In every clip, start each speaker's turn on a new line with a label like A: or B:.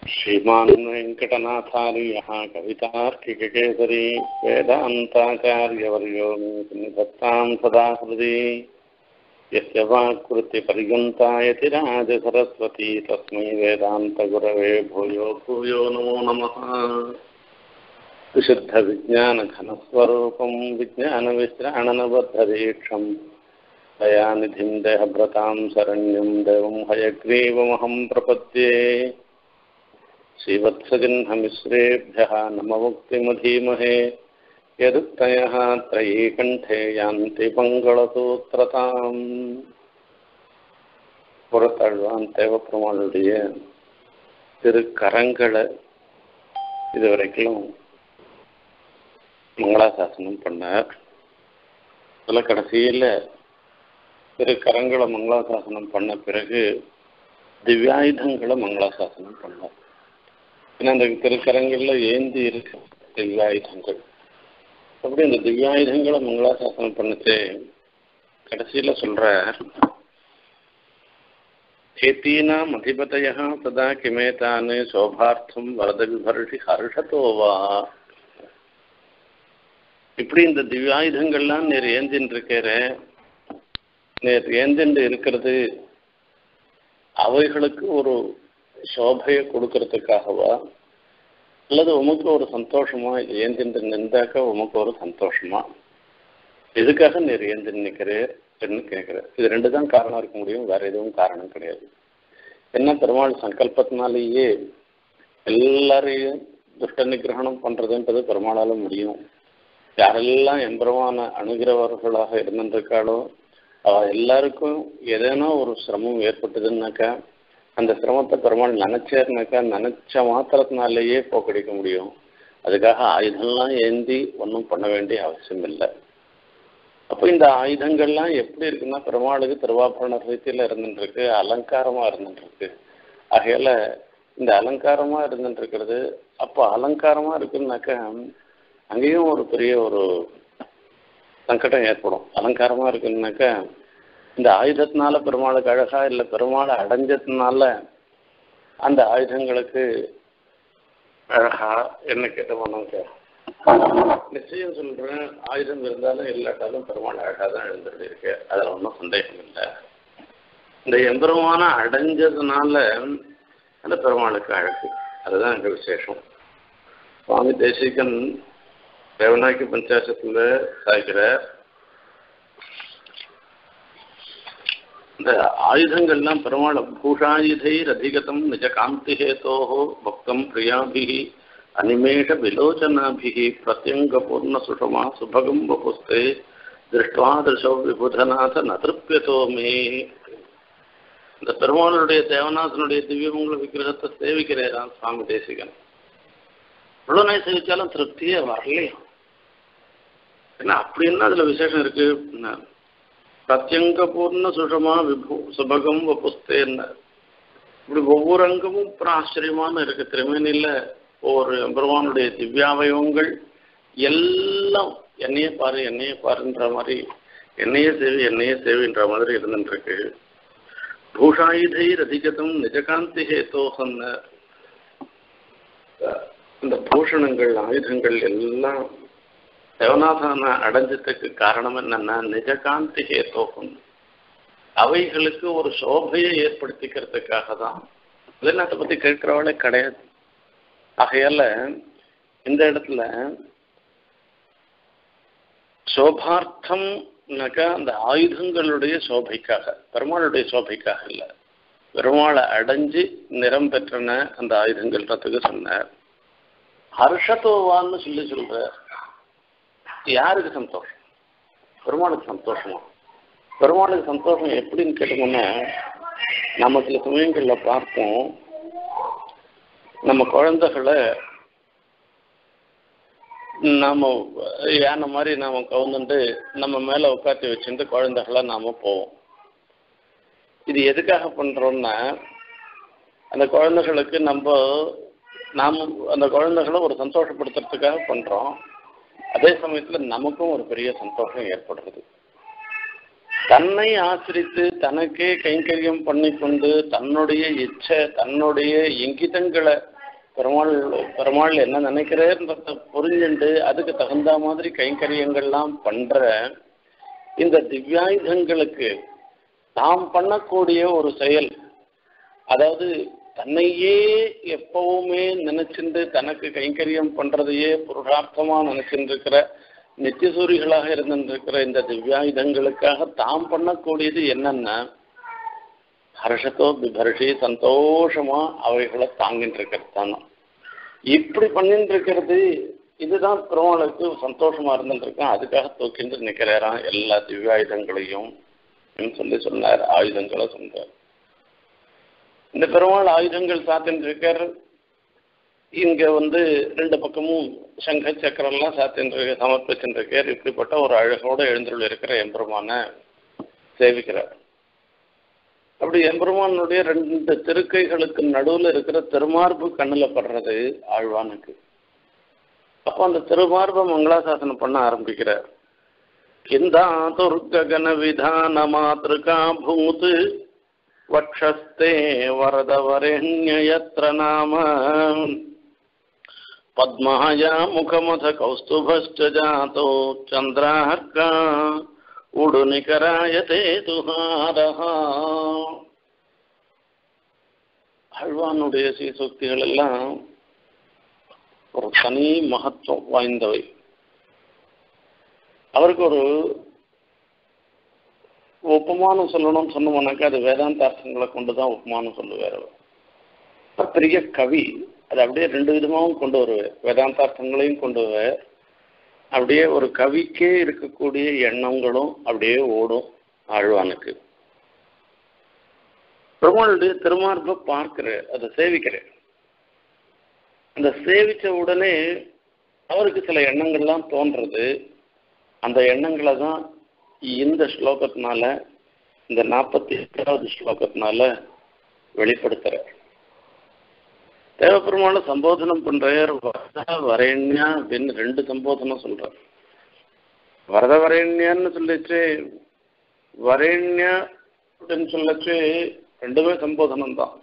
A: श्रीमान् वेङ्कटनाथार्यः कवितार्किककेसरी वेदान्ताचार्यवर्यो मे निधत्तां सदा हृदि यस्य वाक्कृतिपर्यन्तायति राजसरस्वती तस्मै वेदान्तगुरवे भूयो भूयो नमो नमः विशुद्धविज्ञानघनस्वरूपं विज्ञानविश्राणनबद्धदीक्षं दयानिधिं देहभ्रतां शरण्यं देवं हयग्रीवमहं प्रपद्ये श्रीवत्सजिह्नमिश्रेभ्यः नममुक्तिमधीमहे यदुक्तयः त्रयीकण्ठे यान्ति பங்களசூத்திரதாம் புறத்தாழ்வான் தேவப்பெருமாளுடைய திருக்கரங்களை இதுவரைக்கும் மங்களாசாசனம் பண்ணார் அதில் கடைசியில் திருக்கரங்களை மங்களாசாசனம் பண்ண பிறகு திவ்யாயுதங்களை மங்களாசாசனம் பண்ணார் ஏன்னா அந்த திருக்கரங்களில் ஏந்தி இருக்க திவ்யாயுதங்கள் அப்படி இந்த திவ்யாயுதங்களை மங்களாசாசனம் பண்ணுச்சு கடைசியில் சொல்ற ஏத்தீனாம் அதிபதய சதா கிமேதான் சோபார்த்தம் வரத விபர்ஷி ஹர்ஷத்தோவா இப்படி இந்த திவ்யாயுதங்கள்லாம் நேர் ஏந்தின்னு இருக்கிற நேர் ஏந்தின்று இருக்கிறது அவைகளுக்கு ஒரு சோபையை கொடுக்கறதுக்காகவா அல்லது உமக்கு ஒரு சந்தோஷமா இது ஏந்தின்று நின்றாக்க உமக்கு ஒரு சந்தோஷமா எதுக்காக நீர் ஏந்தி நிற்கிறேன்னு கேட்குறேன் இது ரெண்டு தான் காரணம் இருக்க முடியும் வேற எதுவும் காரணம் கிடையாது என்ன பெருமாள் சங்கல்பத்தினாலேயே எல்லாரையும் துஷ்ட நிகிரகணம் பண்றதுன்றது பெருமாளால முடியும் யாரெல்லாம் எம்பெருமான அணுகிறவர்களாக இருந்திருக்காளோ அவ எல்லாருக்கும் ஏதேனோ ஒரு சிரமம் ஏற்பட்டதுன்னாக்கா அந்த சிரமத்தை பெருமாள் நினைச்சேர்னாக்கா நினைச்ச மாத்திரத்தினாலேயே போக்கடிக்க முடியும் அதுக்காக ஆயுதம்லாம் ஏந்தி ஒன்றும் பண்ண வேண்டிய அவசியம் இல்லை அப்போ இந்த ஆயுதங்கள்லாம் எப்படி இருக்குன்னா பெருமாளுக்கு திருவாபரண ரீதியில் இருந்துருக்கு அலங்காரமாக இருந்துருக்கு ஆகையால இந்த அலங்காரமாக இருந்துட்டு இருக்கிறது அப்போ அலங்காரமாக இருக்குன்னாக்கா அங்கேயும் ஒரு பெரிய ஒரு சங்கடம் ஏற்படும் அலங்காரமாக இருக்குன்னாக்கா இந்த ஆயுதத்தினால பெருமாளுக்கு அழகா இல்லை பெருமாளை அடைஞ்சதுனால அந்த ஆயுதங்களுக்கு அழகா என்ன கேட்டோம்னாக்க நிச்சயம் சொல்றேன் ஆயுதம் இருந்தாலும் இல்லாட்டாலும் பெருமாள் அழகா தான் எழுந்துட்டு இருக்கு அதில் ஒன்றும் சந்தேகம் இல்லை இந்த எம்பெருமான அடைஞ்சதுனால அந்த பெருமாளுக்கு அழகு அதுதான் எங்க விசேஷம் சுவாமி தேசிகன் தேவநாயகி பஞ்சாசத்துல சாய்க்கிறார் இந்த ஆயுதங்கள்லாம் பெருமாள் பூஷாயுதைர் அதிகதம் நிஜ காந்தி ஹேத்தோஹோ பக்தம் பிரியாபிகி அனிமேஷ விலோச்சனாபிகி பிரத்யங்க பூர்ண சுஷமா சுபகம் வபுஸ்தே திருஷ்டுவா திருஷோ விபுதநாத நதிருப்பியதோ மே இந்த பெருமாளுடைய தேவநாதனுடைய திவ்யமங்கள விக்கிரகத்தை சேவிக்கிறேன் சுவாமி தேசிகன் இவ்வளோ நாள் சேவிச்சாலும் திருப்தியே வரலையும் ஏன்னா அப்படின்னா அதுல விசேஷம் இருக்கு பிரத்யங்க பூர்ண சுஷமா விபு சுபகம் வபுஸ்தேன்னு இப்படி ஒவ்வொரு அங்கமும் அப்புறம் ஆச்சரியமான இருக்கு திருமேனில ஒவ்வொரு பெருமானுடைய திவ்யாவயவங்கள் எல்லாம் என்னையே பாரு என்னையே பாருன்ற மாதிரி என்னையே சேவி என்னையே சேவின்ற மாதிரி இருந்துருக்கு பூஷாயுதை அதிகதம் நிஜகாந்தி ஹேத்தோகன்னு இந்த பூஷணங்கள் ஆயுதங்கள் எல்லாம் தேவநாதன அடைஞ்சதுக்கு காரணம் என்னன்னா நிஜகாந்தி ஹேத்தோகம் அவைகளுக்கு ஒரு சோபையை ஏற்படுத்திக்கிறதுக்காக தான் வெளிநாட்டை பத்தி கேட்கிறவளே கிடையாது ஆகையால இந்த இடத்துல சோபார்த்தம்னாக்கா அந்த ஆயுதங்களுடைய சோபைக்காக பெருமாளுடைய சோபைக்காக இல்லை பெருமாளை அடைஞ்சு நிறம் பெற்றன அந்த ஆயுதங்கள்ன்றதுக்கு சொன்னார் ஹர்ஷத்தோவான்னு சொல்லி சொல்ற யாருக்கு சந்தோஷம் பெருமாளுக்கு சந்தோஷமா பெருமாளுக்கு சந்தோஷம் எப்படின்னு கேட்டோம்னா நம்ம சில சமயங்களில் பார்ப்போம் நம்ம குழந்தைகளை நாம யானை மாதிரி நாம கவுந்துட்டு நம்ம மேல உட்காத்தி வச்சுட்டு குழந்தைகளை நாம போவோம் இது எதுக்காக பண்றோம்னா அந்த குழந்தைகளுக்கு நம்ம நாம் அந்த குழந்தைகளை ஒரு சந்தோஷப்படுத்துறதுக்காக பண்றோம் அதே சமயத்துல நமக்கும் ஒரு பெரிய சந்தோஷம் ஏற்படுறது தன்னை ஆசிரித்து தனக்கே கைங்கரியம் பண்ணிக்கொண்டு தன்னுடைய இச்சை தன்னுடைய இங்கிதங்களை பெருமாள் பெருமாள் என்ன நினைக்கிறேன்றத புரிஞ்சுண்டு அதுக்கு தகுந்த மாதிரி கைங்கரியங்கள்லாம் பண்ற இந்த திவ்யாயுதங்களுக்கு தாம் பண்ணக்கூடிய ஒரு செயல் அதாவது தன்னையே எப்பவுமே நினைச்சிருந்து தனக்கு கைங்கரியம் பண்றதையே புருஷார்த்தமா நினைச்சிட்டு இருக்கிற நித்தியசூரிகளாக இருந்திருக்கிற இந்த திவ்யாயுதங்களுக்காக தாம் பண்ணக்கூடியது என்னன்னா ஹர்ஷத்தோ பிபர்ஷி சந்தோஷமா அவைகளை தாங்கிட்டு இருக்கிறது தானே இப்படி பண்ணிட்டு இருக்கிறது இதுதான் பெருமாளுக்கு சந்தோஷமா இருந்துருக்கான் அதுக்காக தூக்கிட்டு நிக்கிறாராம் எல்லா திவ்யாயுதங்களையும் சொல்லி சொன்னார் ஆயுதங்களை சொன்னார் இந்த பெருமாள் ஆயுதங்கள் சாத்தின்னு இருக்கார் இங்க வந்து ரெண்டு பக்கமும் சங்க சக்கரம் எல்லாம் சாத்தின்னு சமர்ப்பிச்சுட்டு இருக்கார் இப்படிப்பட்ட ஒரு அழகோட எழுந்துள்ள இருக்கிற எம்பெருமான சேவிக்கிறார் அப்படி எம்பெருமானுடைய ரெண்டு திருக்கைகளுக்கு நடுவுல இருக்கிற திருமார்பு கண்ணுல படுறது ஆழ்வானுக்கு அப்போ அந்த திருமார்பை மங்களாசாசனம் பண்ண ஆரம்பிக்கிறார் கிந்தாதுர்ககன விதான மாத்திருக்கா பூத் வக்ஷஸ்தே வரதவரண்யயத்ர நாம பத்மாயா முகமத கௌஸ்துபஸ்ச ஜாதோ சந்திரார்கா உடுநிகராயதே துஹாரஹா ஆழ்வானுடைய சீசோக்திகள் எல்லாம் ஒரு தனி மகத்துவம் வாய்ந்தவை அவருக்கு ஒரு உபமானம் சொல்லணும்னு சொன்னோம்னாக்கா அது வேதாந்தார்த்தங்களை கொண்டு தான் உபமானம் சொல்லுவார் அவர் பெரிய கவி அது அப்படியே ரெண்டு விதமாகவும் கொண்டு வருவார் வேதாந்தார்த்தங்களையும் கொண்டு வருவார் அப்படியே ஒரு கவிக்கே இருக்கக்கூடிய எண்ணங்களும் அப்படியே ஓடும் ஆழ்வானுக்கு பெருமாளுடைய திருமார்பை பார்க்கிறேன் அதை சேவிக்கிறேன் அந்த சேவிச்ச உடனே அவருக்கு சில எண்ணங்கள்லாம் தோன்றது அந்த எண்ணங்களை தான் இந்த ஸ்லோகத்தினால இந்த நாற்பத்தி எட்டாவது ஸ்லோகத்தினால வெளிப்படுத்துறார் தேவப்பெருமான சம்போதனம் பண்றார் வரத வரேண்யா அப்படின்னு ரெண்டு சம்போதனம் சொல்றார் வரத வரேண்யான்னு சொல்லிச்சு வரேண்யா அப்படின்னு சொல்லச்சு ரெண்டுமே சம்போதனம் தான்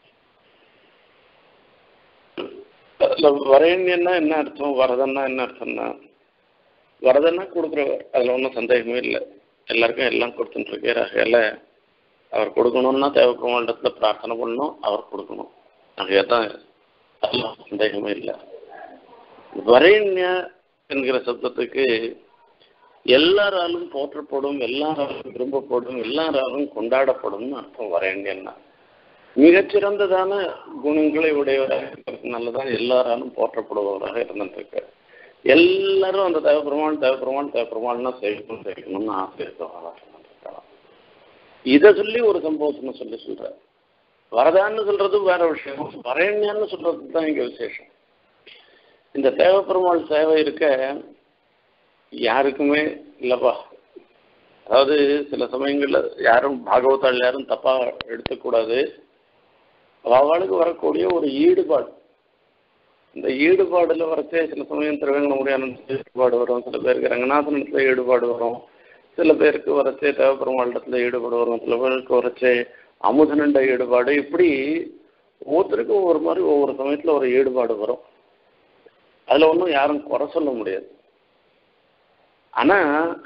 A: வரேண்யன்னா என்ன அர்த்தம் வரதன்னா என்ன அர்த்தம்னா வரதன்னா கொடுக்குறவர் அதில் ஒன்றும் சந்தேகமே இல்லை எல்லாருக்கும் எல்லாம் கொடுத்துட்டு இருக்கார் ஆகையால அவர் கொடுக்கணும்னா தேவைப்பட்ட பிரார்த்தனை பண்ணணும் அவர் கொடுக்கணும் ஆகையா தான் அதெல்லாம் சந்தேகமே இல்லை வரேண்ய என்கிற சப்தத்துக்கு எல்லாராலும் போற்றப்படும் எல்லாராலும் விரும்பப்படும் எல்லாராலும் கொண்டாடப்படும்னு அர்த்தம் வரேண்டியன்னா மிகச்சிறந்ததான குணங்களை உடையவராக தான் எல்லாராலும் போற்றப்படுபவராக இருந்துட்டு எல்லாரும் அந்த தேவப்பெருமான் தேவப்பெருமான் தேவப்பெருமாள்னா செய்யணும் செய்யணும்னு ஆசை இருக்கவர்களாக இதை சொல்லி ஒரு சம்போதனை சொல்லி சொல்ற வரதான்னு சொல்றது வேற விஷயம் வரேண்யான்னு சொல்றது தான் இங்க விசேஷம் இந்த தேவப்பெருமாள் சேவை இருக்க யாருக்குமே இல்லப்பா அதாவது சில சமயங்கள்ல யாரும் பாகவதாள் யாரும் தப்பா எடுத்துக்கூடாது அவளுக்கு வரக்கூடிய ஒரு ஈடுபாடு இந்த ஈடுபாடுல வரச்சே சில சமயம் திருவேங்கடமுடியான ஈடுபாடு வரும் சில பேருக்கு ரங்கநாதனத்துல ஈடுபாடு வரும் சில பேருக்கு வரச்சே தேவப்பெருமாளிடத்துல ஈடுபாடு வரும் சில பேருக்கு வரச்சே அமுதனண்ட ஈடுபாடு இப்படி ஒவ்வொருத்தருக்கும் ஒவ்வொரு மாதிரி ஒவ்வொரு சமயத்துல ஒரு ஈடுபாடு வரும் அதுல ஒன்றும் யாரும் குறை சொல்ல முடியாது ஆனா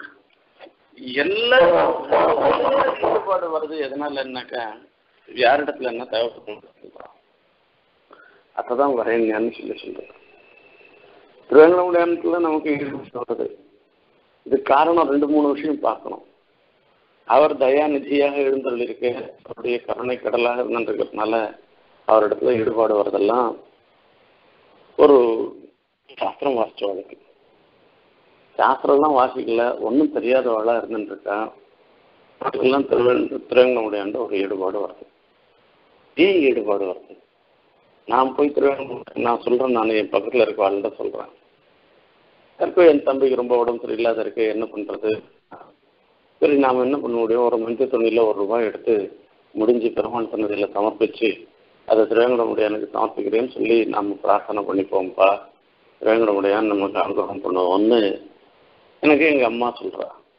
A: எல்லா ஈடுபாடு வருது எதனால என்னக்கா யாரிடத்துல என்ன தேவைப்படும் அப்பதான் வரேங்கன்னு சொல்லி சொல்றேன் திருவேங்கடமுடியானத்துல நமக்கு ஈடுபாடு வருது இது காரணம் ரெண்டு மூணு விஷயம் பார்க்கணும் அவர் தயாநிதியாக எழுந்துள்ளிருக்கு அவருடைய கருணை கடலாக இருந்துருக்கிறதுனால அவரிடத்துல ஈடுபாடு வர்றதெல்லாம் ஒரு சாஸ்திரம் வாசிச்சவளுக்கு சாஸ்திரம்லாம் வாசிக்கல ஒன்றும் தெரியாதவளா இருந்துட்டு இருக்கா அதுக்கெல்லாம் திரு திருவேங்கடமுடியாண்ட ஒரு ஈடுபாடு வருது ஏன் ஈடுபாடு வருது நான் போய் திருவேங்கடம் நான் சொல்றேன் நான் என் பக்கத்தில் இருக்க வாழ்ந்த சொல்றேன் இருக்க என் தம்பிக்கு ரொம்ப உடம்பு சரியில்லாத இருக்கு என்ன பண்றது சரி நாம் என்ன பண்ண முடியும் ஒரு மஞ்சள் துணியில் ஒரு ரூபாய் எடுத்து முடிஞ்சு பெருமாள் சன்னதியில் சமர்ப்பிச்சு அதை திருவேங்கடமுடியானுக்கு சமர்ப்பிக்கிறேன்னு சொல்லி நாம் பிரார்த்தனை பண்ணிப்போம்ப்பா திருவேங்கடமுடியான் நமக்கு அனுகிரகம் பண்ணுவோம்னு எனக்கு எங்கள் அம்மா சொல்கிறா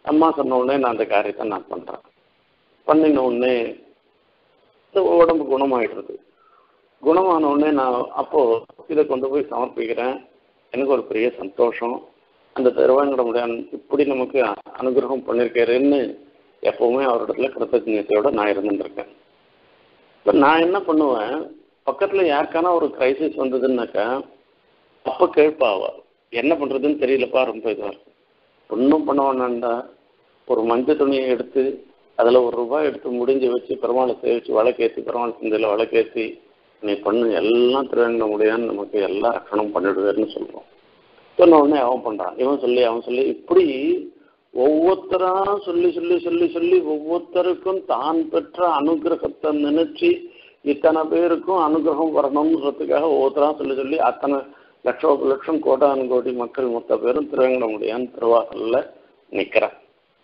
A: அம்மா சொன்ன உடனே நான் அந்த காரியத்தை நான் பண்ணுறேன் பண்ணின உடனே இந்த உடம்பு குணமாயிடுறது குணமான உடனே நான் அப்போது இதை கொண்டு போய் சமர்ப்பிக்கிறேன் எனக்கு ஒரு பெரிய சந்தோஷம் அந்த திருவாங்கடமுடியான் இப்படி நமக்கு அனுகிரகம் பண்ணியிருக்காருன்னு எப்பவுமே அவரிடத்துல கிருத்தஜ்ஞத்தையோட நான் இருந்துருக்கேன் இப்போ நான் என்ன பண்ணுவேன் பக்கத்தில் யாருக்கான ஒரு கிரைசிஸ் வந்ததுன்னாக்கா அப்போ கேட்பாவா என்ன பண்ணுறதுன்னு தெரியலப்பா ரொம்ப இதுவாக ஒன்றும் பண்ண வேணாண்டா ஒரு மஞ்சள் துணியை எடுத்து அதில் ஒரு ரூபாய் எடுத்து முடிஞ்சு வச்சு பெருமாளை சேவிச்சு வழக்கேற்றி பெருமாள் சந்தையில் வழக்கேற்றி நீ பண்ணு எல்லாம் திருவேங்க முடியான்னு நமக்கு எல்லா ரక్షணம் பண்ணிடுவேன்னு சொல்கிறோம் சொன்ன உடனே அவன் பண்ணுறான் இவன் சொல்லி அவன் சொல்லி இப்படி ஒவ்வொருத்தரா சொல்லி சொல்லி சொல்லி சொல்லி ஒவ்வொருத்தருக்கும் தான் பெற்ற அனுகிரகத்தை நினைச்சு இத்தனை பேருக்கும் அனுகிரகம் வரணுன்றதுக்காக ஒவ்வொருத்தரா சொல்லி சொல்லி அத்தனை லட்சோ லட்சம் கோடானு கோடி மக்கள் மொத்த பேரும் திருவேங்கட முடியான்னு திருவாசல்ல நிற்கிறான்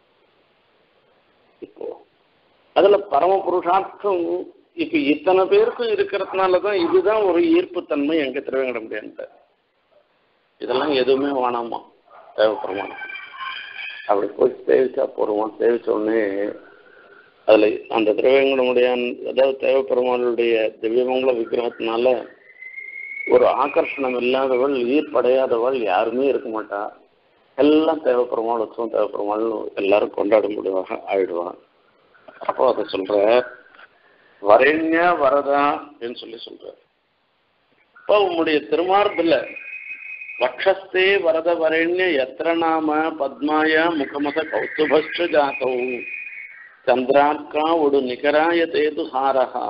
A: இப்போ அதுல பரம புருஷார்த்தம் இப்ப இத்தனை பேருக்கும் இருக்கிறதுனால தான் இதுதான் ஒரு ஈர்ப்புத்தன்மை எங்க திருவேங்கட முடியான்ட்டு இதெல்லாம் எதுவுமே வேணாமா தேவைப்படுமானம் அப்படி போய் சேவிச்சா போடுவோம் சேவிச்ச உடனே அதுல அந்த திருவேங்கடமுடியான் அதாவது தேவப்பெருமானுடைய திவ்யமங்கல விக்கிரகத்தினால ஒரு ஆகர்ஷணம் இல்லாதவள் ஈர்ப்படையாதவள் யாருமே இருக்க மாட்டா எல்லாம் தேவப்பெருமாள் உற்சவம் தேவப்பெருமாள் எல்லாரும் கொண்டாட முடிவாக ஆயிடுவான் அப்போ அதை சொல்ற வரண்ய வரதா அப்படின்னு சொல்லி சொல்ற இப்போ உன்னுடைய திருமார்பில் வக்ஷஸ்தே வரத வரண்ய எத்திர நாம பத்மாய முகமத கௌஸ்துபஸ்ட ஜாத்தௌ சந்திராக்கா ஒடு நிகராய தேது ஹாரஹா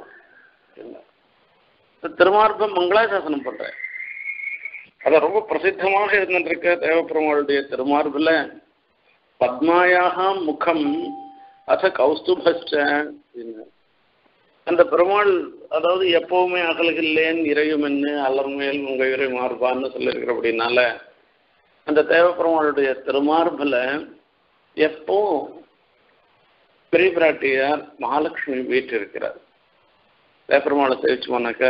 A: திருமார்பம் மங்களாசாசனம் பண்றேன் அது ரொம்ப பிரசித்தமாக இருந்திருக்க தேவப்பெருமாளுடைய திருமார்பில் பத்மாயாக முகம் அத கௌஸ்துபஸ்ட அந்த பெருமாள் அதாவது எப்பவுமே அகல்கில்லேன் இறையும் என்ன அலர்மேல் உங்க இறை மார்பான்னு சொல்லியிருக்கிறபடினால அந்த தேவப்பெருமாளுடைய திருமார்பில் எப்போ பெரிய பிராட்டியார் மகாலட்சுமி வீட்டு இருக்கிறார் தேவப்பெருமாளை தெரிவிச்சு போனாக்கா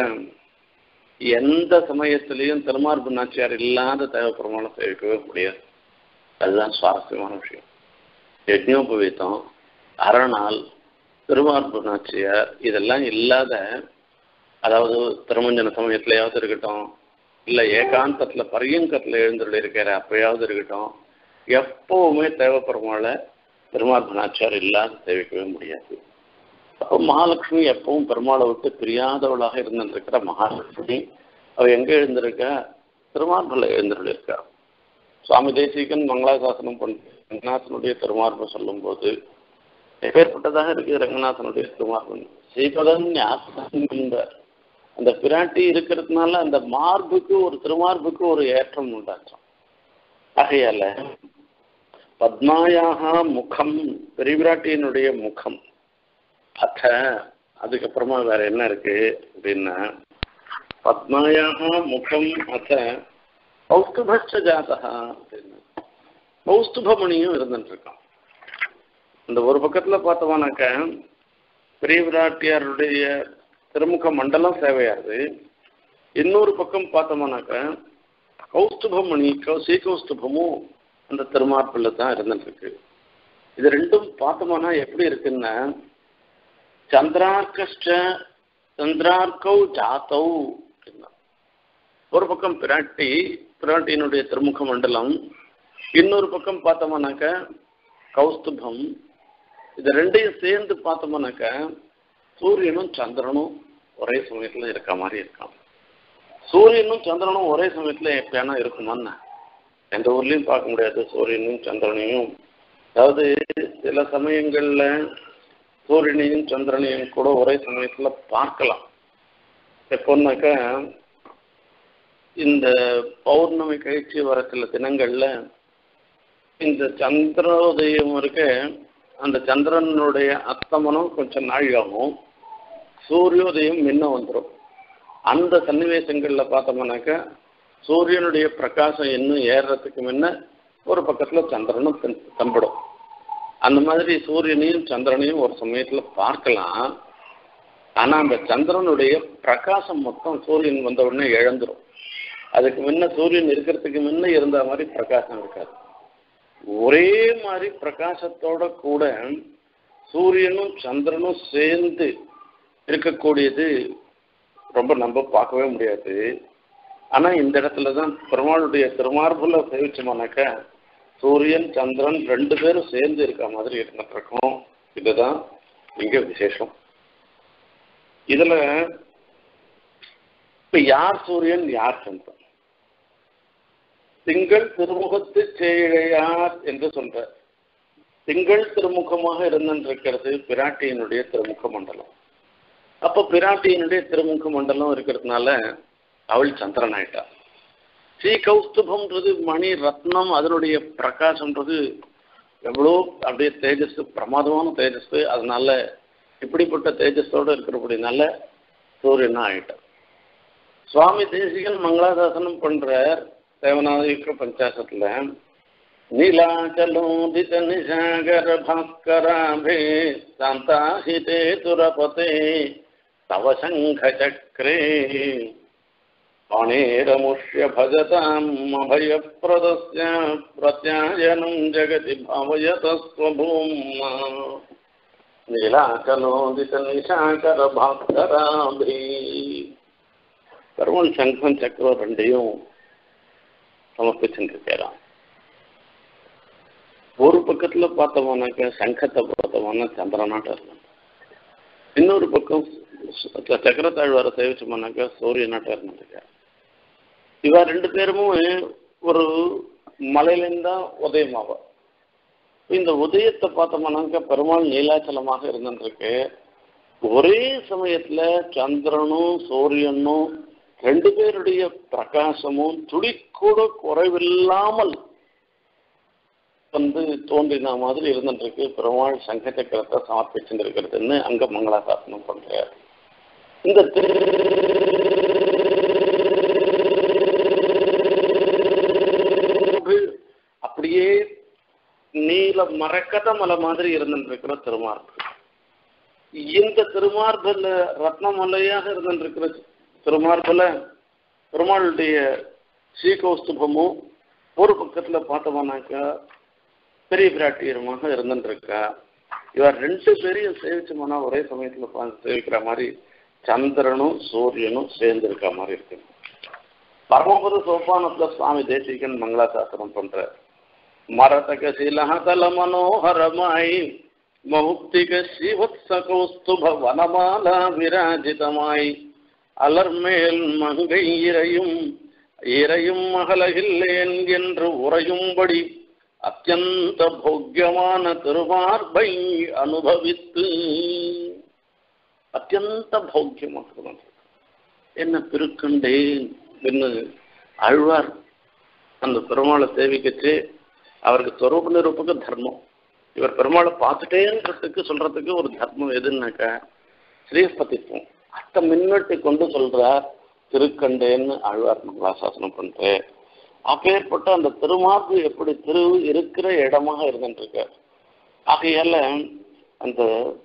A: எந்த சமயத்திலையும் திருமார்பு நாச்சியார் இல்லாத தேவப்பெருமாளை சேவிக்கவே முடியாது அதுதான் சுவாரஸ்யமான விஷயம் யஜ்னோபவீதம் அறநாள் திருமார்பு நாச்சியார் இதெல்லாம் இல்லாத அதாவது திருமஞ்சன சமயத்திலையாவது இருக்கட்டும் இல்லை ஏகாந்தத்தில் பரியங்கத்தில் எழுந்துள்ள இருக்கிற அப்பயாவது இருக்கட்டும் எப்பவுமே தேவைப்படுறவங்கள பெருமாள் நாச்சியார் இல்லாத சேவிக்கவே முடியாது அப்போ மகாலட்சுமி எப்பவும் பெருமாளை விட்டு பிரியாதவளாக இருந்திருக்கிற மகாலட்சுமி அவ எங்க எழுந்திருக்கா திருமார்பில் எழுந்திருக்கா சுவாமி தேசிகன் மங்களாசாசனம் பண்ண ரங்கநாதனுடைய திருமார்பை சொல்லும்போது எப்பேற்பட்டதாக இருக்கு ரங்கநாதனுடைய திருமார்பன் ஸ்ரீபதன் ஞாபகம் அந்த பிராட்டி இருக்கிறதுனால அந்த மார்புக்கு ஒரு திருமார்புக்கு ஒரு ஏற்றம் உண்டாச்சோம் ஆகையால பத்மாயாக முகம் பெரியபிராட்டியினுடைய முகம் அத்த அதுக்கப்புறமா வேற என்ன இருக்கு அப்படின்னா பத்மாயாக முகம் அத்த கௌஸ்துபஸ்ட ஜாதகா அப்படின்னு கௌஸ்துபமணியும் இருந்துட்டு இருக்கான் இந்த ஒரு பக்கத்துல பார்த்தோம்னாக்க பெரிய விராட்டியாருடைய திருமுக மண்டலம் சேவையாது இன்னொரு பக்கம் பார்த்தோம்னாக்க கௌஸ்துபமணி கௌ ஸ்ரீகௌஸ்துபமும் அந்த திருமார்பில் தான் இருந்துட்டு இருக்கு இது ரெண்டும் பார்த்தோம்னா எப்படி இருக்குன்னா சந்திரார்கஷ்ட சந்திரார்கௌ ஜாத்தௌ அப்படின்னா ஒரு பக்கம் பிராட்டி பிராட்டியினுடைய திருமுக மண்டலம் இன்னொரு பக்கம் பார்த்தோம்னாக்க கௌஸ்துபம் இது ரெண்டையும் சேர்ந்து பார்த்தோம்னாக்க சூரியனும் சந்திரனும் ஒரே சமயத்தில் இருக்க மாதிரி இருக்கான் சூரியனும் சந்திரனும் ஒரே சமயத்தில் எப்பயானா இருக்குமான்னு எந்த ஊர்லேயும் பார்க்க முடியாது சூரியனும் சந்திரனையும் அதாவது சில சமயங்களில் சூரியனையும் சந்திரனையும் கூட ஒரே சமயத்தில் பார்க்கலாம் எப்போன்னாக்கா இந்த பௌர்ணமி கழிச்சு வர சில தினங்களில் இந்த சந்திரோதயம் இருக்க அந்த சந்திரனுடைய அஸ்தமனம் கொஞ்சம் நாழி ஆகும் சூரியோதயம் முன்ன வந்துடும் அந்த சன்னிவேசங்களில் பார்த்தோம்னாக்கா சூரியனுடைய பிரகாசம் இன்னும் ஏறுறதுக்கு முன்ன ஒரு பக்கத்தில் சந்திரனும் தம்பிடும் அந்த மாதிரி சூரியனையும் சந்திரனையும் ஒரு சமயத்தில் பார்க்கலாம் ஆனால் அந்த சந்திரனுடைய பிரகாசம் மொத்தம் சூரியன் வந்த உடனே இழந்துடும் அதுக்கு முன்ன சூரியன் இருக்கிறதுக்கு முன்ன இருந்த மாதிரி பிரகாசம் இருக்காது ஒரே மாதிரி பிரகாசத்தோட கூட சூரியனும் சந்திரனும் சேர்ந்து இருக்கக்கூடியது ரொம்ப நம்ம பார்க்கவே முடியாது ஆனா இந்த இடத்துல தான் பெருமாளுடைய திருமார்புல சேவிச்சோம்னாக்கா சூரியன் சந்திரன் ரெண்டு பேரும் சேர்ந்து இருக்க மாதிரி இருந்துட்டு இருக்கோம் இதுதான் இங்க விசேஷம் இதுல இப்ப யார் சூரியன் யார் சந்திரன் திங்கள் திருமுகத்து செயழையார் என்று சொல்ற திங்கள் திருமுகமாக இருந்திருக்கிறது பிராட்டியினுடைய திருமுக மண்டலம் அப்ப பிராட்டியினுடைய திருமுக மண்டலம் இருக்கிறதுனால அவள் சந்திரன் ஆயிட்டா ஸ்ரீ கௌஸ்துபம்ன்றது மணி ரத்னம் அதனுடைய பிரகாசம்ன்றது எவ்வளோ அப்படியே தேஜஸ் பிரமாதமான தேஜஸ் அதனால இப்படிப்பட்ட தேஜஸோடு இருக்கிறபடினால சூரியனா ஆயிட்டார் சுவாமி தேசிகன் மங்களாசாசனம் பண்ற தேவநாதிக பஞ்சாசத்துல நீலாச்சலோதித நிசாகர பாஸ்கராபே சாந்தாஹிதே துரபதே தவ சங்க சக்கரே अणेरमुष्य भजताम् अभयप्रदस्य प्रत्यायनम् जगति भावयतस्वभूम्ना நீலாச்சலோதிதனிஷாகரபாஸ்கராபி பெருமன் சங்கம் சக்கரம் ரெண்டையும் சமர்ப்பிச்சுருக்கிறான் ஒரு பக்கத்துல பார்த்தோம்னாக்க சங்கத்தை பார்த்தோம்னா சந்திரநாட்டம் இருக்கும் இன்னொரு பக்கம் சக்கரத்தாழ்வார சேவிச்சோம்னாக்கா சூரிய நாட்டம் இருந்திருக்காரு இவ ரெண்டு பேருமே ஒரு மலையிலேருந்து தான் உதயமாவா இந்த உதயத்தை பார்த்தோம்னாக்கா பெருமாள் நீலாச்சலமாக இருந்துருக்கு ஒரே சமயத்துல சந்திரனும் சூரியனும் ரெண்டு பேருடைய பிரகாசமும் துளிக்கூட குறைவில்லாமல் வந்து தோன்றின மாதிரி இருந்துருக்கு பெருமாள் சங்க சக்கரத்தை சமர்ப்பிச்சுட்டு இருக்கிறதுன்னு அங்க மங்களாசாசனம் பண்றார் இந்த அப்படியே நீல மரக்கத மலை மாதிரி இருந்துருக்கிற திருமார்பு இந்த திருமார்புல ரத்னமலையாக இருந்துருக்கிற திருமார்புல பெருமாளுடைய ஸ்ரீகௌஸ்துபமும் ஒரு பக்கத்துல பார்த்தோம்னாக்கா பெரிய பிராட்டியருமாக இருந்துருக்கா இவர் ரெண்டு பேரையும் சேவிச்சோம்னா ஒரே சமயத்துல பார்த்து சேவிக்கிற மாதிரி சந்திரனும் சூரியனும் சேர்ந்து இருக்க மாதிரி இருக்கு பரமபுர சோபானத்துல சுவாமி தேசிகன் மங்களாசாசனம் பண்ற மரதக சிலஹதல மனோகரமாய் மௌக்திக ஸ்ரீவத்ச கௌஸ்துப வனமாலா விராஜிதமாய் அலர்மேல் மங்கை இறையும் இறையும் மகளகில்லேன் என்று உறையும்படி அத்தியந்த போக்கியமான திருமார்பை அனுபவித்து அத்தியந்த போக்கியமாக என்ன பெருக்கண்டேன் என்று அழ்வார் அந்த பெருமாளை சேவிக்கச்சு அவருக்கு சொரூப நிரூபக்கு தர்மம் இவர் பெருமாளை பார்த்துட்டேன்றதுக்கு சொல்றதுக்கு ஒரு தர்மம் எதுன்னாக்கா ஸ்ரீஸ்பதித்துவம் அத்த மின்னட்டு கொண்டு சொல்றார் திருக்கண்டேன்னு ஆழ்வார் மங்களாசாசனம் பண்றேன் அப்பேற்பட்ட அந்த திருமார்பு எப்படி திரு இருக்கிற இடமாக இருந்துட்டு ஆகையால அந்த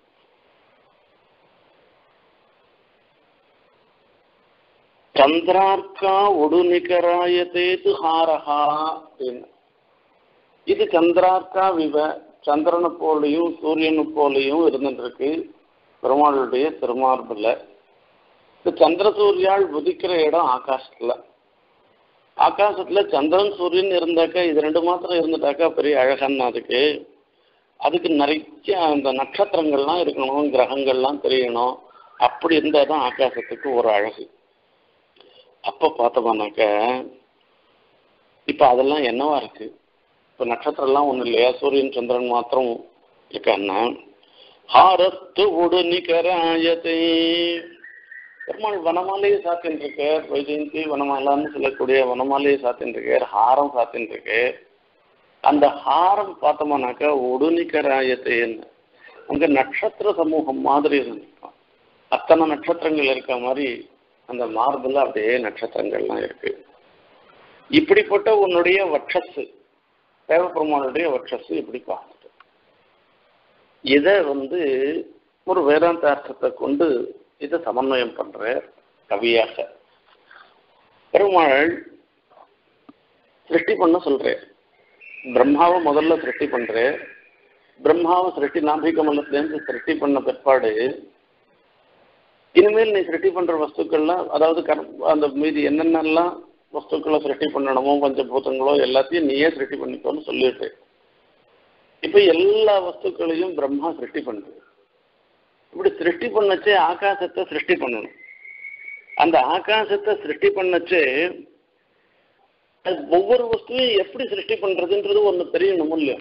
A: சந்திரார்க்கா ஒடுநிகராயதேது ஹாரஹா அப்படின்னு இது சந்திரார்க்கா விவ சந்திரனை போலையும் சூரியனை போலையும் இருந்துட்டு இருக்கு பெருமாளுடைய திருமார்புல இந்த சந்திர சூரியால் உதிக்கிற இடம் ஆகாசத்துல ஆகாசத்துல சந்திரன் சூரியன் இருந்தாக்கா இது ரெண்டு மாத்திரம் இருந்துட்டாக்கா பெரிய அழகான அதுக்கு அதுக்கு நிறைய அந்த நட்சத்திரங்கள்லாம் இருக்கணும் கிரகங்கள்லாம் தெரியணும் அப்படி இருந்தால் தான் ஆகாசத்துக்கு ஒரு அழகு அப்போ பார்த்தோம்னாக்க இப்போ அதெல்லாம் என்னவா இருக்கு இப்போ நட்சத்திரம்லாம் ஒன்றும் இல்லையா சூரியன் சந்திரன் மாத்திரம் இருக்கான்னா ஹாரத்து உடு நிகராயத்தை பெருமாள் வனமாலையே சாத்தின்னு இருக்கார் வைஜெயந்தி வனமாலான்னு சொல்லக்கூடிய வனமாலையே சாத்தின்னு இருக்கார் ஹாரம் சாத்தின்னு இருக்கு அந்த ஹாரம் பார்த்தோம்னாக்கா ஒடுநிகராயத்தைன்னு அங்க நட்சத்திர சமூகம் மாதிரி இருந்திருக்கும் அத்தனை நட்சத்திரங்கள் இருக்க மாதிரி அந்த மார்பில் அப்படியே நட்சத்திரங்கள்லாம் இருக்கு இப்படிப்பட்ட உன்னுடைய வட்சஸ் தேவபெருமானுடைய வட்சஸ் இப்படி பார்த்துட்டு இதை வந்து ஒரு வேதாந்த அர்த்தத்தை கொண்டு இதை சமன்வயம் பண்ற கவியாக பெருமாள் சிருஷ்டி பண்ண சொல்றேன் பிரம்மாவை முதல்ல சிருஷ்டி பண்றேன் பிரம்மாவை சிருஷ்டி நாபிகமலத்திலேருந்து சிருஷ்டி பண்ண பிற்பாடு இனிமேல் நீ சிருஷ்டி பண்ற வஸ்துக்கள்லாம் அதாவது கர் அந்த மீதி என்னென்னலாம் வஸ்துக்களை சிருஷ்டி பண்ணணுமோ பஞ்சபூதங்களோ எல்லாத்தையும் நீயே சிருஷ்டி பண்ணிக்கோன்னு சொல்லிட்டு இப்ப எல்லா வஸ்துக்களையும் பிரம்மா சிருஷ்டி பண்றது இப்படி சிருஷ்டி பண்ணச்சே ஆகாசத்தை சிருஷ்டி பண்ணணும் அந்த ஆகாசத்தை சிருஷ்டி பண்ணச்சே அது ஒவ்வொரு வஸ்துவையும் எப்படி சிருஷ்டி பண்றதுன்றது ஒண்ணு தெரியணும் இல்லையா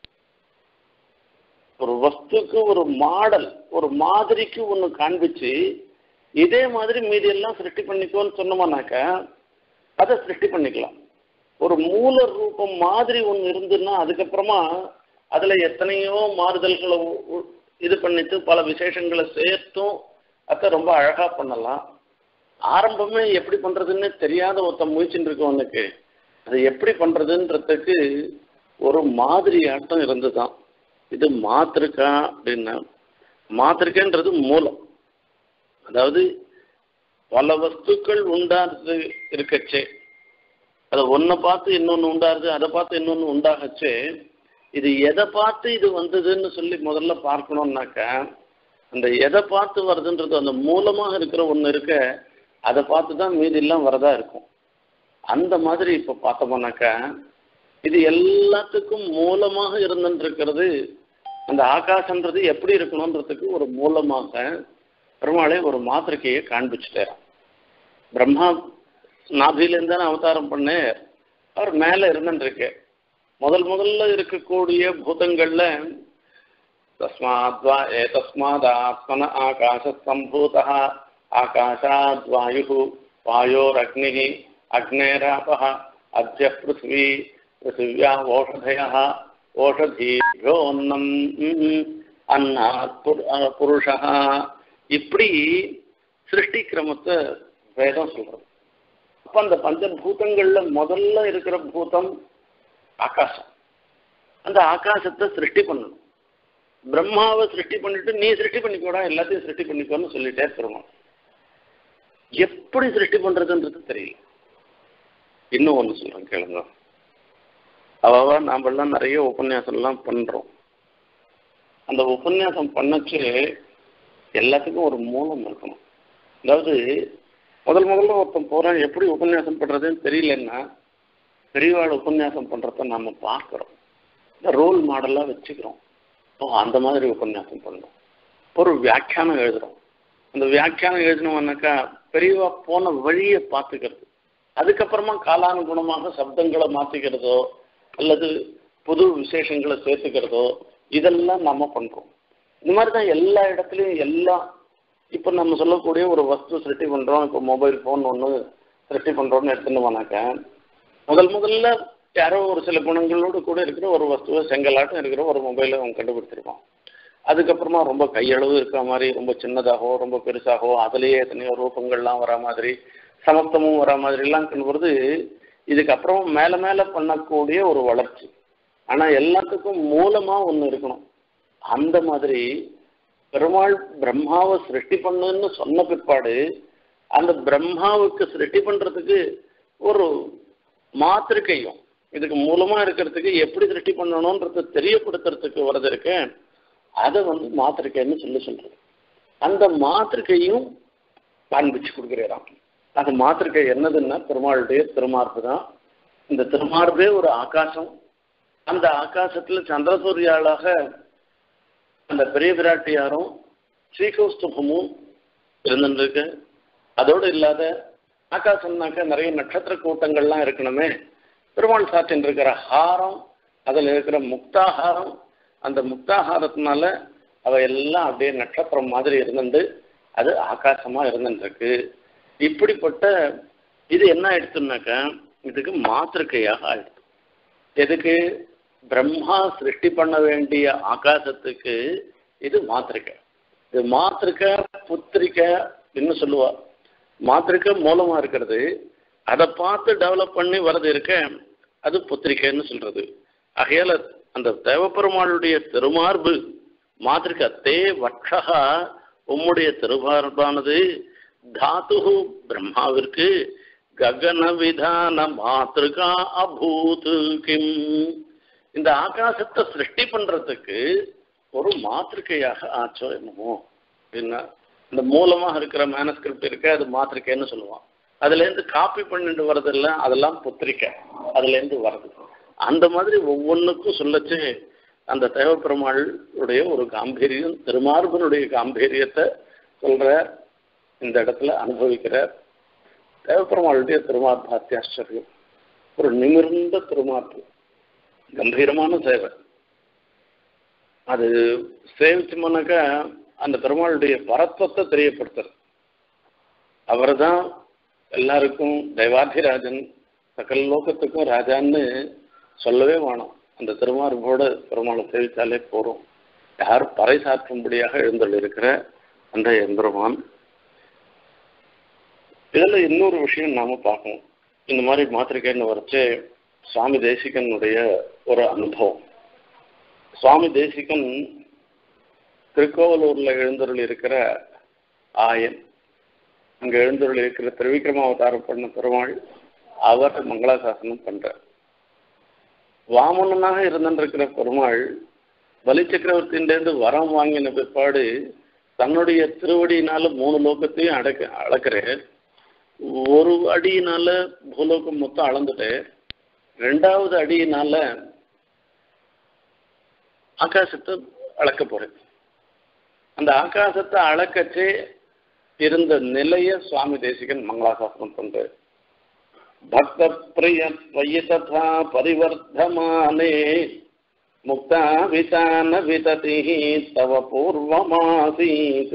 A: ஒரு வஸ்துக்கு ஒரு மாடல் ஒரு மாதிரிக்கு ஒண்ணு காண்பிச்சு இதே மாதிரி மீதி எல்லாம் சிருஷ்டி பண்ணிக்கோன்னு சொன்னோம்னாக்கா அதை சிருஷ்டி பண்ணிக்கலாம் ஒரு மூல ரூபம் மாதிரி ஒன்று இருந்துன்னா அதுக்கப்புறமா அதுல எத்தனையோ மாறுதல்களை உ- உ- இது பண்ணிட்டு பல விசேஷங்களை சேர்த்தும் அதை ரொம்ப அழகா பண்ணலாம் ஆரம்பமே எப்படி பண்றதுன்னு தெரியாத ஒருத்தன் முயற்சின்னு இருக்கவனுக்கு அது எப்படி பண்றதுன்றதுக்கு ஒரு மாதிரி ஆட்டம் இருந்துதான் இது மாத்திருக்கா அப்படின்னா மாத்திருக்கன்றது மூலம் அதாவது பல வஸ்துக்கள் உண்டாது இருக்கச்சே அதை ஒன்றை பார்த்து இன்னொன்று உண்டாருது அதை பார்த்து இன்னொன்று உண்டாகச்சே இது எதை பார்த்து இது வந்ததுன்னு சொல்லி முதல்ல பார்க்கணும்னாக்கா அந்த எதை பார்த்து வருதுன்றது அந்த மூலமாக இருக்கிற ஒன்று இருக்க அதை பார்த்து தான் மீதியெல்லாம் வரதா இருக்கும் அந்த மாதிரி இப்போ பார்த்தோம்னாக்கா இது எல்லாத்துக்கும் மூலமாக இருந்துருக்கிறது அந்த ஆகாசன்றது எப்படி இருக்கணுன்றதுக்கு ஒரு மூலமாக பெருமாளே ஒரு மாத்திரிக்கையை காண்பிச்சுட்டார் பிரம்மா நாபிலேருந்து தானே அவதாரம் பண்ணேன் அவர் மேலே இருந்துருக்கு முதல் முதல்ல இருக்கக்கூடிய பூதங்கள்ல தஸ்மாத்வா ஏ தஸ்மாத் ஆத்மன ஆகாச சம்பூத ஆகாஷாத் வாயு வாயோரக்னி அக்னேராப அத்ய பிருத்வி பிருத்திவியா ஓஷதய ஓஷதீயோன்னம் அன்னாத் புரு- புருஷா இப்படி சிருஷ்டி கிரமத்தை வேதம் சொல்றது அப்ப அந்த பஞ்சபூதங்கள்ல முதல்ல இருக்கிற பூதம் ஆகாசம் அந்த ஆகாசத்தை சிருஷ்டி பண்ணணும் பிரம்மாவை சிருஷ்டி பண்ணிட்டு நீ சிருஷ்டி பண்ணிக்கோடா எல்லாத்தையும் சிருஷ்டி பண்ணிக்கோன்னு சொல்லிட்டே பெருமாள் எப்படி சிருஷ்டி பண்றதுன்றது தெரியல இன்னும் ஒண்ணு சொல்றேன் கேளுங்க அவாவா நாமெல்லாம் நிறைய உபன்யாசம்லாம் பண்றோம் அந்த உபன்யாசம் பண்ணச்சு எல்லாத்துக்கும் ஒரு மூலம் இருக்கணும் அதாவது முதல் முதல்ல ஒருத்தன் போறான் எப்படி உபன்யாசம் பண்றதுன்னு தெரியலன்னா பெரியவாள் உபன்யாசம் பண்றத நாம பார்க்கிறோம் இந்த ரோல் மாடலா வச்சுக்கிறோம் ஓ அந்த மாதிரி உபன்யாசம் பண்ணணும் ஒரு வியாக்கியானம் எழுதுறோம் அந்த வியாக்கியானம் எழுதினோம்னாக்கா பெரியவா போன வழியை பார்த்துக்கிறது அதுக்கப்புறமா காலானுகுணமாக சப்தங்களை மாத்திக்கிறதோ அல்லது புது விசேஷங்களை சேர்த்துக்கிறதோ இதெல்லாம் நம்ம பண்றோம் இந்த மாதிரி தான் எல்லா இடத்துலையும் எல்லாம் இப்போ நம்ம சொல்லக்கூடிய ஒரு வஸ்து சிருஷ்டி பண்றோம் இப்போ மொபைல் ஃபோன் ஒன்று சிருஷ்டி பண்றோம்னு எடுத்துனோம்னாக்கா முதல் முதல்ல யாரோ ஒரு சில குணங்களோடு கூட இருக்கிற ஒரு வஸ்துவை செங்கலாட்டம் இருக்கிற ஒரு மொபைலை அவங்க கண்டுபிடிச்சிருப்பான் அதுக்கப்புறமா ரொம்ப கையளவு இருக்கிற மாதிரி ரொம்ப சின்னதாகவோ ரொம்ப பெருசாகவோ அதுலேயே எத்தனையோ ரூபங்கள்லாம் வர மாதிரி சமத்துவமும் வர மாதிரிலாம் வருது இதுக்கப்புறம் மேலே மேலே பண்ணக்கூடிய ஒரு வளர்ச்சி ஆனால் எல்லாத்துக்கும் மூலமாக ஒன்று இருக்கணும் அந்த மாதிரி பெருமாள் பிரம்மாவை சிருஷ்டி பண்ணுன்னு சொன்ன பிற்பாடு அந்த பிரம்மாவுக்கு சிருஷ்டி பண்றதுக்கு ஒரு மாத்திருக்கையும் இதுக்கு மூலமா இருக்கிறதுக்கு எப்படி சிருஷ்டி பண்ணணும்ன்றத தெரியப்படுத்துறதுக்கு வரது இருக்கு அதை வந்து மாத்திருக்கைன்னு சொல்லி சொல்றது அந்த மாத்திருக்கையும் காண்பிச்சு கொடுக்குறாராம் அந்த மாத்திருக்கை என்னதுன்னா பெருமாளுடைய திருமார்பு தான் இந்த திருமார்பே ஒரு ஆகாசம் அந்த ஆகாசத்துல சந்திரசூரியாளாக அந்த பெரிய பிராட்டியாரும் ஸ்ரீகௌஸ்துபமும் இருந்துருக்கு அதோடு இல்லாத ஆகாசம்னாக்க நிறைய நட்சத்திர கூட்டங்கள்லாம் இருக்கணுமே பெருமாள் சாத்தின் இருக்கிற ஹாரம் அதில் இருக்கிற முக்தாகாரம் அந்த முக்தாகாரத்தினால அவ எல்லாம் அப்படியே நட்சத்திரம் மாதிரி இருந்துட்டு அது ஆகாசமா இருந்துருக்கு இப்படிப்பட்ட இது என்ன ஆயிடுச்சுனாக்கா இதுக்கு மாத்திருக்கையாக ஆயிடுச்சு எதுக்கு பிரம்மா சிருஷ்டி பண்ண வேண்டிய ஆகாசத்துக்கு இது மாத்திருக்கை இது மாத்திருக்க புத்திரிக்க இன்னும் சொல்லுவா மாத்திருக்க மூலமா இருக்கிறது அதை பார்த்து டெவலப் பண்ணி வரது இருக்க அது புத்திரிக்கைன்னு சொல்றது ஆகையால அந்த தேவப்பெருமாளுடைய திருமார்பு மாத்திருக்க தே வட்சகா உம்முடைய திருமார்பானது தாத்து பிரம்மாவிற்கு ககன விதான மாத்திருக்கா அபூத் கிம் இந்த ஆகாசத்தை சிருஷ்டி பண்றதுக்கு ஒரு மாத்திருக்கையாக ஆச்சோ என்னமோ அப்படின்னா இந்த மூலமாக இருக்கிற மேனஸ்கிரிப்ட் இருக்க அது மாத்திருக்கைன்னு சொல்லுவான் அதுல இருந்து காப்பி பண்ணிட்டு வர்றதில்ல அதெல்லாம் புத்திரிக்கை அதுல இருந்து வருது அந்த மாதிரி ஒவ்வொன்றுக்கும் சொல்லச்சு அந்த தேவப்பெருமாளுடைய ஒரு காம்பீரியம் திருமார்பனுடைய காம்பீரியத்தை சொல்ற இந்த இடத்துல அனுபவிக்கிற தேவப்பெருமாளுடைய திருமார்பு அத்தியாச்சரியம் ஒரு நிமிர்ந்த திருமார்பு கம்பீரமான சேவை அது சேவிச்சோம்னாக்கா அந்த பெருமாளுடைய பரத்வத்தை தெரியப்படுத்துறது அவர் தான் எல்லாருக்கும் தெய்வாதிராஜன் சகல லோகத்துக்கும் ராஜான்னு சொல்லவே வேணும் அந்த திருமார்போட பெருமாளை சேவித்தாலே போறோம் யார் பறைசாற்றும்படியாக எழுந்தள்ளிருக்கிற அந்த எம்பெருமான் இதுல இன்னொரு விஷயம் நாம பார்க்கணும் இந்த மாதிரி மாத்திரிக்கைன்னு வரைச்சு சுவாமி தேசிகனுடைய ஒரு அனுபவம் சுவாமி தேசிகன் திருக்கோவலூர்ல எழுந்தருள் இருக்கிற ஆயன் அங்க எழுந்தருள் இருக்கிற திருவிக்ரம அவதாரம் பண்ண பெருமாள் அவர் மங்களாசாசனம் பண்றார் வாமனனாக இருந்திருக்கிற பெருமாள் பலி சக்கரவர்த்தியிலேருந்து வரம் வாங்கின பிற்பாடு தன்னுடைய திருவடியினால மூணு லோகத்தையும் அடக்க அளக்கிறேன் ஒரு அடியினால பூலோகம் மொத்தம் அளந்துட்டு ரெண்டாவது அடியினால ஆகாசத்தை அளக்க போறேன் அந்த ஆகாசத்தை அளக்கச்சே இருந்த நிலைய சுவாமி தேசிகன் மங்களாசாசனம் பண்றாரு பக்த பிரிய त्वयि तथा परिवर्धमाने मुक्ता वितान विततिः तव पूर्वमासीत्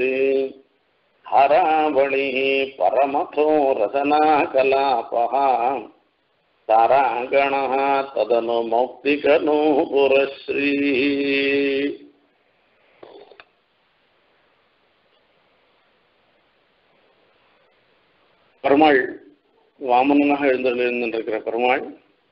A: हरावलिः परमथो रसनाकलापः तारागणः तदनु मौक्तिकनो पुरश्री பெருமாள் வாமனனாக எழுந்திருந்திருக்கிற பெருமாள்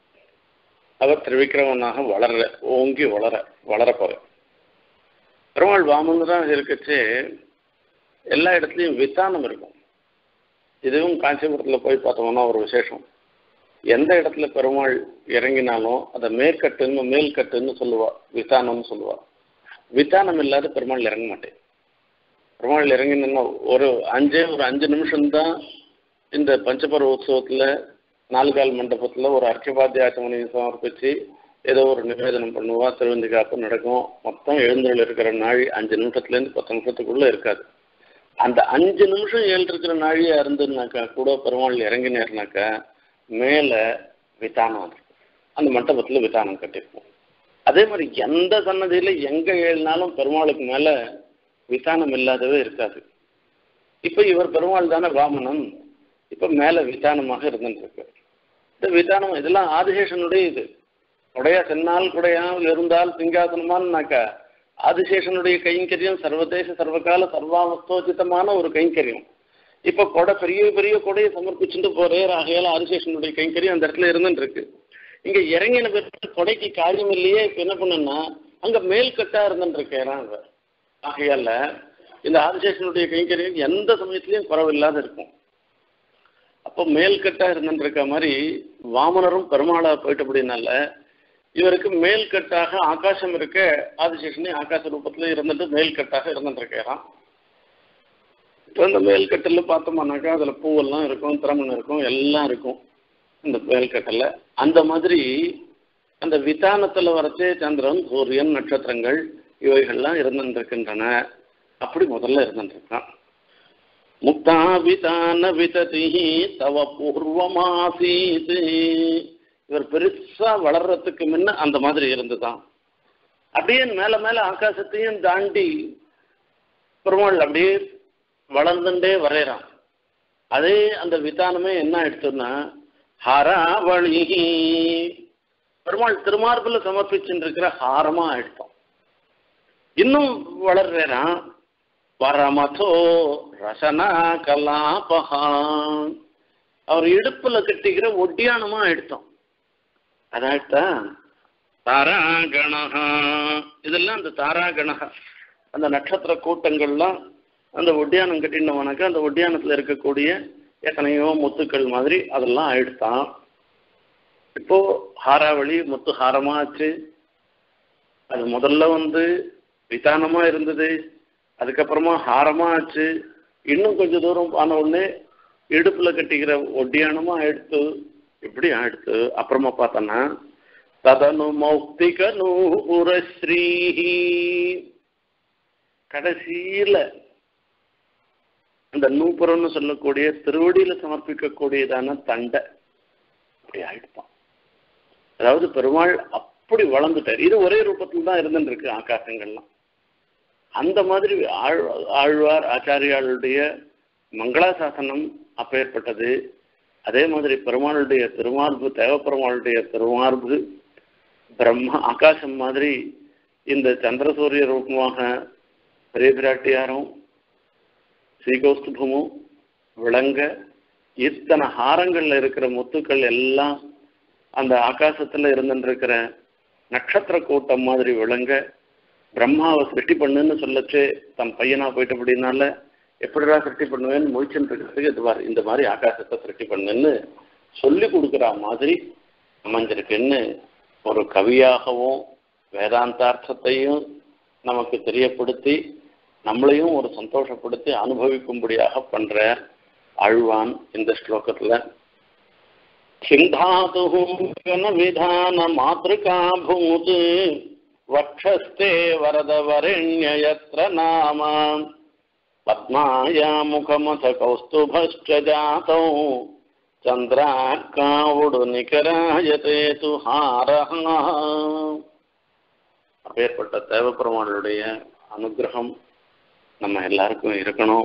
A: அவர் திரிவிக்ரமனாக வளர ஓங்கி வளர வளரப்போற பெருமாள் வாமனராக இருக்கச்சு எல்லா இடத்துலையும் வித்தானம் இருக்கும் இதுவும் காஞ்சிபுரத்தில் போய் பார்த்தோம்னா ஒரு விசேஷம் எந்த இடத்துல பெருமாள் இறங்கினாலும் அதை மேற்கட்டுன்னு மேல்கட்டுன்னு சொல்லுவா வித்தானம்னு சொல்லுவா வித்தானம் இல்லாத பெருமாள் இறங்க மாட்டேன் பெருமாள் இறங்கினா ஒரு அஞ்சே ஒரு அஞ்சு நிமிஷம்தான் இந்த பஞ்சபர்வ உற்சவத்தில் நாலுகால் மண்டபத்தில் ஒரு அர்ச்சபாத்தியாச்சமனையை சமர்ப்பித்து ஏதோ ஒரு நிவேதனம் பண்ணுவா திருவந்தி காப்பு நடக்கும் மொத்தம் எழுந்தருள் இருக்கிற நாழி அஞ்சு நிமிஷத்துலேருந்து பத்து நிமிஷத்துக்குள்ளே இருக்காது அந்த அஞ்சு நிமிஷம் எழுந்திருக்கிற நாழியா இருந்துனாக்கா கூட பெருமாள் இறங்கினேர்னாக்கா மேலே வித்தானம் இருக்கும் அந்த மண்டபத்தில் வித்தானம் கட்டியிருப்போம் அதே மாதிரி எந்த சன்னதியில் எங்கே எழுதினாலும் பெருமாளுக்கு மேலே வித்தானம் இல்லாதவே இருக்காது இப்போ இவர் பெருமாள் தானே வாமனன் இப்போ மேலே விதானமாக இருந்துட்டு இருக்கு இந்த விதானம் இதெல்லாம் ஆதிசேஷனுடைய இது உடைய சென்னால் குடையாமல் இருந்தால் சிங்காசனமானாக்கா ஆதிசேஷனுடைய கைங்கரியம் சர்வதேச சர்வகால சர்வாவஸ்தோச்சிதமான ஒரு கைங்கரியம் இப்போ கொடை பெரிய பெரிய கொடையை சமர்ப்பிச்சுட்டு போறே ஆகையால ஆதிசேஷனுடைய கைங்கரியம் அந்த இடத்துல இருந்துட்டு இருக்கு இங்க இறங்கின பிறகு கொடைக்கு காரியம் இல்லையே இப்போ என்ன பண்ணுன்னா அங்க மேல்கட்டா இருந்துட்டு இருக்கேன் ஆகையால இந்த ஆதிசேஷனுடைய கைங்கரியம் எந்த சமயத்திலையும் குறவில்லாத இருக்கும் அப்போ மேல்கட்டா இருந்துருக்க மாதிரி வாமனரும் பெருமாளா போயிட்டபடினால இவருக்கு மேல்கட்டாக ஆகாசம் இருக்க ஆதிசேஷனே ஆகாச ரூபத்துல இருந்துட்டு மேல்கட்டாக இருந்துருக்கிறான் இப்போ இந்த மேல்கட்டில் பார்த்தோம்னாக்கா அதில் பூவெல்லாம் இருக்கும் திறமன் இருக்கும் எல்லாம் இருக்கும் இந்த மேல்கட்டில் அந்த மாதிரி அந்த விதானத்தில் வரச்சே சந்திரன் சூரியன் நட்சத்திரங்கள் இவைகள்லாம் இருந்துருக்கின்றன அப்படி முதல்ல இருந்துருக்கான் முக்தாபிதான விததி தவ பூர்வமாசீத் இவர் பெருசா வளர்றதுக்கு முன்ன அந்த மாதிரி இருந்துதான் அப்படியே மேல மேல ஆகாசத்தையும் தாண்டி பெருமாள் அப்படியே வளர்ந்துட்டே வரைகிறான் அதே அந்த விதானமே என்ன ஆயிடுச்சுன்னா ஹராவளி பெருமாள் திருமார்பில் சமர்ப்பிச்சுட்டு இருக்கிற ஹாரமா ஆயிடுத்தோம் இன்னும் வளர்றான் பரமதோ ரசனா கலாபகா அவர் இடுப்புல கட்டிக்கிற ஒட்டியானமா எடுத்தோம் அதாட்டா தாராகணகா இதெல்லாம் அந்த தாராகணகா அந்த நட்சத்திர கூட்டங்கள்லாம் அந்த ஒட்டியானம் கட்டினவனாக்கா அந்த ஒட்டியானத்தில் இருக்கக்கூடிய எத்தனையோ முத்துக்கள் மாதிரி அதெல்லாம் எடுத்தான் இப்போ ஹாராவளி முத்து ஹாரமாச்சு அது முதல்ல வந்து விதானமா இருந்தது அதுக்கப்புறமா ஹாரமா ஆச்சு இன்னும் கொஞ்சம் தூரம் ஆன உடனே இடுப்புல கட்டிக்கிற ஒட்டியானமா ஆயிடுத்து இப்படி ஆயிடுத்து அப்புறமா பார்த்தோன்னா ததனு மௌக்திக நூபுரஸ்ரீ கடைசியில அந்த நூபுரம்னு சொல்லக்கூடிய திருவடியில சமர்ப்பிக்கக்கூடியதான தண்டை அப்படி ஆயிடுப்பான் அதாவது பெருமாள் அப்படி வளர்ந்துட்டார் இது ஒரே ரூபத்தில் தான் இருந்துட்டு இருக்கு ஆகாசங்கள்லாம் அந்த மாதிரி ஆழ் ஆழ்வார் ஆச்சாரியாளுடைய மங்களாசாசனம் அப்பேற்பட்டது அதே மாதிரி பெருமாளுடைய திருமார்பு தேவப்பெருமாளுடைய திருமார்பு பிரம்மா ஆகாசம் மாதிரி இந்த சந்திரசூரிய ரூபமாக பெரிய பிராட்டியாரும் ஸ்ரீகௌஸ்துபமும் விளங்க இத்தனை ஹாரங்கள்ல இருக்கிற முத்துக்கள் எல்லாம் அந்த ஆகாசத்துல இருந்துருக்கிற நட்சத்திர கூட்டம் மாதிரி விளங்க பிரம்மாவை சிருஷ்டி பண்ணுன்னு சொல்லச்சு தன் பையனா போயிட்டபடினால எப்படிடா சிருஷ்டி பண்ணுவேன்னு முழிச்சுட்டு இருக்கிறதுக்கு இது மாதிரி இந்த மாதிரி ஆகாசத்தை சிருஷ்டி பண்ணுன்னு சொல்லி கொடுக்குற மாதிரி அமைஞ்சிருக்குன்னு ஒரு கவியாகவும் வேதாந்தார்த்தத்தையும் நமக்கு தெரியப்படுத்தி நம்மளையும் ஒரு சந்தோஷப்படுத்தி அனுபவிக்கும்படியாக பண்ற ஆழ்வான் இந்த ஸ்லோகத்துல சிந்தாது விதான மாத்திருக்கா பூத் வக்ஷஸ்தே வரத வரண்யயத்ர நாம பத்மாயா முகமத கௌஸ்துபஸ்ச ஜாதௌ சந்திராக்காவுடு நிகராயதே துஹாரஹா அப்பேற்பட்ட தேவப்பெருமாளுடைய அனுகிரகம் நம்ம எல்லாருக்கும் இருக்கணும்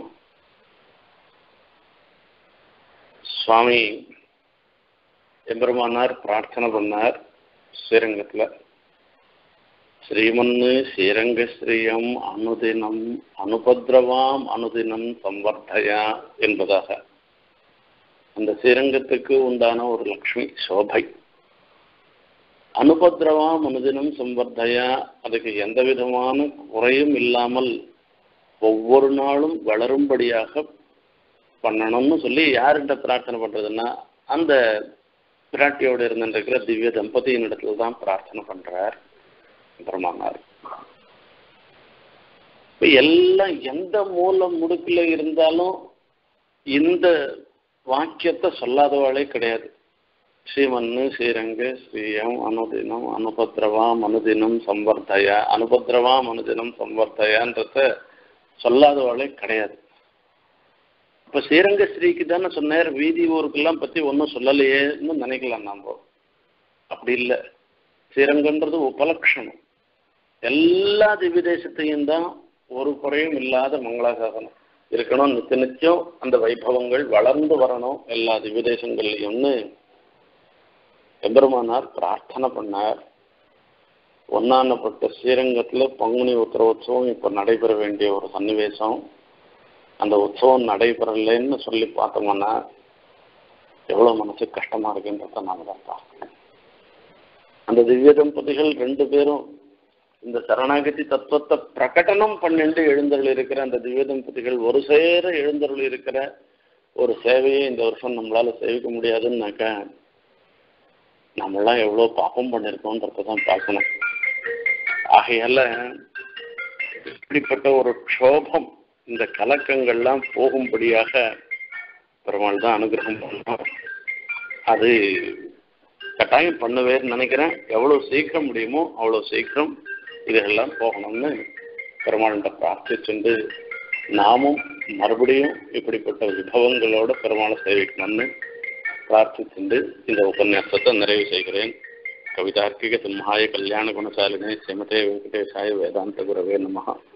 A: சுவாமி எம்பெருமானார் பிரார்த்தனை பண்ணார் ஸ்ரீரங்கத்துல ஸ்ரீமன்னு ஸ்ரீரங்க ஸ்ரீயம் அனுதினம் அனுபத்ரவாம் அனுதினம் சம்வர்த்தயா என்பதாக அந்த ஸ்ரீரங்கத்துக்கு உண்டான ஒரு லக்ஷ்மி சோபை அனுபத்ரவாம் அனுதினம் சம்பர்த்தையா அதுக்கு எந்த விதமான குறையும் இல்லாமல் ஒவ்வொரு நாளும் வளரும்படியாக பண்ணணும்னு சொல்லி யார்கிட்ட பிரார்த்தனை பண்றதுன்னா அந்த பிராட்டியோடு இருந்துருக்கிற திவ்ய தம்பதியின் இடத்துல தான் பிரார்த்தனை பண்றார் பெருமானார் இப்ப எல்லாம் எந்த மூல முடுக்குல இருந்தாலும் இந்த வாக்கியத்தை சொல்லாதவாளே கிடையாது ஸ்ரீமன்னு ஸ்ரீரங்க ஸ்ரீயம் அனுதினம் அனுபத்ரவாம் அனுதினம் சம்பர்த்தயா அனுபத்ரவாம் அனுதினம் சம்பர்த்தயான்றத சொல்லாதவாளே கிடையாது இப்ப ஸ்ரீரங்க ஸ்ரீக்கு தானே சொன்னார் வீதி ஊருக்கெல்லாம் பத்தி ஒன்றும் சொல்லலையேன்னு நினைக்கலாம் நாம அப்படி இல்லை ஸ்ரீரங்கன்றது உபலட்சணம் எல்லா திவ்ய தேசத்தையும் தான் ஒரு குறையும் இல்லாத மங்களாசாசனம் இருக்கணும் நித்திய நித்தியம் அந்த வைபவங்கள் வளர்ந்து வரணும் எல்லா திவ்ய தேசங்கள்லையும்னு எம்பெருமானார் பிரார்த்தனை பண்ணார் ஒன்னானப்பட்ட ஸ்ரீரங்கத்துல பங்குனி உத்தரவோத்சவம் இப்ப நடைபெற வேண்டிய ஒரு சன்னிவேசம் அந்த உற்சவம் நடைபெறலைன்னு சொல்லி பார்த்தோம்னா எவ்வளவு மனசு கஷ்டமா இருக்குன்றத நாம தான் பார்க்கணும் அந்த திவ்ய தம்பதிகள் ரெண்டு பேரும் இந்த சரணாகதி தத்துவத்தை பிரகடனம் பண்ணிட்டு எழுந்தருள் இருக்கிற அந்த திவ்ய தம்பதிகள் ஒரு சேர எழுந்தருள் இருக்கிற ஒரு சேவையை இந்த வருஷம் நம்மளால சேவிக்க முடியாதுன்னாக்கா நம்மளாம் எவ்வளோ பாப்பம் பண்ணியிருக்கோன்றத தான் பார்க்கணும் ஆகையால இப்படிப்பட்ட ஒரு க்ஷோபம் இந்த கலக்கங்கள்லாம் போகும்படியாக பெருமாள் தான் அனுகிரகம் பண்ணோம் அது கட்டாயம் பண்ணுவேன்னு நினைக்கிறேன் எவ்வளோ சீக்கிரம் முடியுமோ அவ்வளோ சீக்கிரம் இதெல்லாம் போகணும்னு பெருமாள்கிட்ட பிரார்த்திச்சுண்டு நாமும் மறுபடியும் இப்படிப்பட்ட விபவங்களோட பெருமாளை சேவிக்கணும்னு பிரார்த்திச்சுண்டு இந்த உபன்யாசத்தை நிறைவு செய்கிறேன் கவிதார்க்கிக சிம்ஹாய கல்யாண குணசாலினே ஸ்ரீமதே வெங்கடேசாய வேதாந்த குரவே நமஹா